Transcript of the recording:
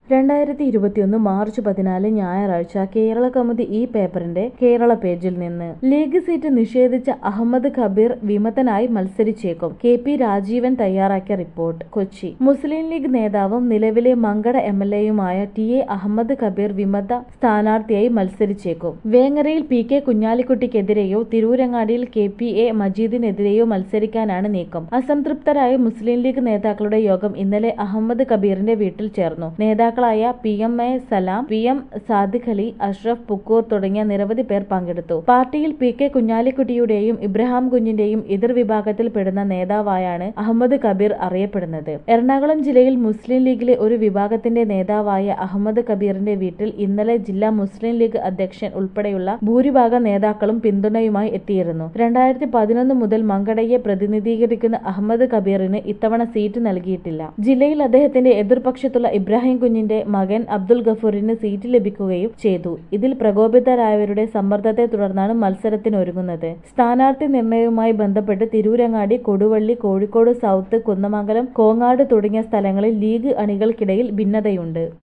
രണ്ടായിരത്തി ഇരുപത്തിയൊന്ന് മാർച്ച് പതിനാല് ഞായറാഴ്ച കേരള കൗമുദി ഈ പേപ്പറിന്റെ കേരള പേജിൽ നിന്ന് ലീഗ് സീറ്റ് നിഷേധിച്ച അഹമ്മദ് കബീർ വിമതനായി മത്സരിച്ചേക്കും കെ പി രാജീവൻ തയ്യാറാക്കിയ റിപ്പോർട്ട് കൊച്ചി മുസ്ലിം ലീഗ് നേതാവും നിലവിലെ മങ്കട എം എൽ എയുമായ ടി എ അഹമ്മദ് കബീർ വിമത സ്ഥാനാർത്ഥിയായി മത്സരിച്ചേക്കും വേങ്ങരയിൽ പി കെ കുഞ്ഞാലിക്കുട്ടിക്കെതിരെയോ തിരൂരങ്ങാടിയിൽ കെ പി എ മജീദിനെതിരെയോ മത്സരിക്കാനാണ് നീക്കം അസംതൃപ്തരായ മുസ്ലിം ലീഗ് നേതാക്കളുടെ യോഗം ഇന്നലെ അഹമ്മദ് കബീറിന്റെ വീട്ടിൽ ചേർന്നു നേതാക്കളായ P M A Salam P M Sadiq Ali Ashraf Pukkur തുടങ്ങിയ നിരവധി പേർ പങ്കെടുത്തു പാർട്ടിയിൽ പി കെ കുഞ്ഞാലിക്കുട്ടിയുടെയും ഇബ്രാഹിം കുഞ്ഞിന്റെയും എതിർ വിഭാഗത്തിൽപ്പെടുന്ന നേതാവായാണ് അഹമ്മദ് കബീർ അറിയപ്പെടുന്നത് എറണാകുളം ജില്ലയിൽ മുസ്ലിം ലീഗിലെ ഒരു വിഭാഗത്തിന്റെ നേതാവായ അഹമ്മദ് കബീറിന്റെ വീട്ടിൽ ഇന്നലെ ജില്ലാ മുസ്ലിം ലീഗ് അധ്യക്ഷൻ ഉൾപ്പെടെയുള്ള ഭൂരിഭാഗം നേതാക്കളും പിന്തുണയുമായി എത്തിയിരുന്നു രണ്ടായിരത്തി പതിനൊന്ന് മുതൽ മങ്കടയെ പ്രതിനിധീകരിക്കുന്ന അഹമ്മദ് കബീറിന് ഇത്തവണ സീറ്റ് നൽകിയിട്ടില്ല ജില്ലയിൽ അദ്ദേഹത്തിന്റെ എതിർപക്ഷത്തുള്ള ഇബ്രാഹിം കുഞ്ഞിന്റെ മകൻ അബ്ദുൽ ഗഫൂറിന് സീറ്റ് ലഭിക്കുകയും ചെയ്തു ഇതിൽ പ്രകോപിതരായവരുടെ സമ്മർദ്ദത്തെ തുടർന്നാണ് മത്സരത്തിനൊരുങ്ങുന്നത് സ്ഥാനാർത്ഥി നിർണയവുമായി ബന്ധപ്പെട്ട് തിരൂരങ്ങാടി കൊടുവള്ളി കോഴിക്കോട് സൗത്ത് കുന്നമംഗലം കോങ്ങാട് തുടങ്ങിയ സ്ഥലങ്ങളിൽ ലീഗ് അണികൾക്കിടയിൽ ഭിന്നതയുണ്ട്